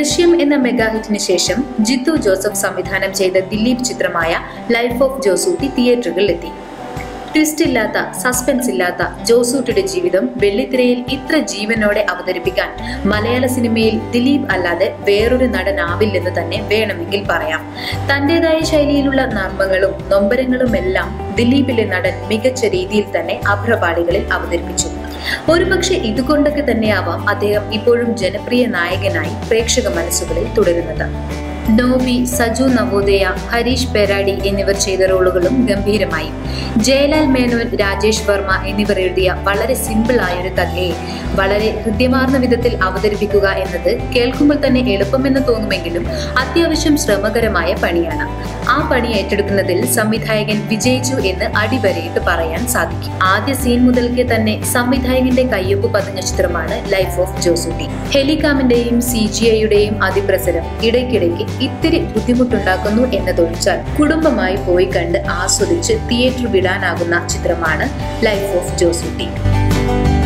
ദൃശ്യം എന്ന മെഗാഹിറ്റിന് ശേഷം ജിത്തു ജോസഫ് സംവിധാനം ചെയ്ത ദിലീപ് ചിത്രമായ ലൈഫ് ഓഫ് ജോസൂട്ടി തിയേറ്ററുകളിലെത്തി ട്വിസ്റ്റ് ഇല്ലാത്ത സസ്പെൻസ് ഇല്ലാത്ത ജോസൂട്ടിയുടെ ജീവിതം വെള്ളിത്തിരയിൽ ഇത്ര ജീവനോടെ അവതരിപ്പിക്കാൻ മലയാള സിനിമയിൽ ദിലീപ് അല്ലാതെ വേറൊരു നടനാവില്ലെന്ന് തന്നെ വേണമെങ്കിൽ പറയാം തന്റേതായ ശൈലിയിലുള്ള നർമ്മങ്ങളും നൊമ്പരങ്ങളും എല്ലാം ദിലീപിലെ നടൻ മികച്ച രീതിയിൽ തന്നെ അഭ്രപാളികളിൽ അവതരിപ്പിച്ചു ഒരുപക്ഷെ ഇതുകൊണ്ടൊക്കെ തന്നെയാവാം അദ്ദേഹം ഇപ്പോഴും ജനപ്രിയ നായകനായി പ്രേക്ഷക മനസ്സുകളിൽ തുടരുന്നത് നോബി സജു നവോദയ ഹരീഷ് പെരാടി എന്നിവർ ചെയ്ത റോളുകളും ഗംഭീരമായി ജയലാൽ മേനോൻ രാജേഷ് വർമ്മ എന്നിവർ എഴുതിയ വളരെ സിമ്പിൾ ആയൊരു കഥയെ വളരെ ഹൃദ്യമാർന്ന വിധത്തിൽ അവതരിപ്പിക്കുക എന്നത് കേൾക്കുമ്പോൾ തന്നെ എളുപ്പമെന്ന് തോന്നുമെങ്കിലും അത്യാവശ്യം ശ്രമകരമായ പണിയാണ് ആ പണി ഏറ്റെടുക്കുന്നതിൽ സംവിധായകൻ വിജയിച്ചു എന്ന് അടിവരയിട്ട് പറയാൻ സാധിക്കും ആദ്യ സീൻ മുതൽക്കേ തന്നെ സംവിധായകന്റെ കയ്യൊപ്പ് പതിഞ്ഞ ചിത്രമാണ് ലൈഫ് ഓഫ് ജോസൂട്ടി ഹെലികാമിന്റെയും സി ജി ഐയുടെയും അതിപ്രസരം ഇടയ്ക്കിടയ്ക്ക് ഇത്തിരി ബുദ്ധിമുട്ടുണ്ടാക്കുന്നു എന്നതൊഴിച്ചാൽ കുടുംബമായി പോയി കണ്ട് ആസ്വദിച്ച് തിയേറ്റർ വിടാനാകുന്ന ചിത്രമാണ് ലൈഫ് ഓഫ് ജോസൂട്ടി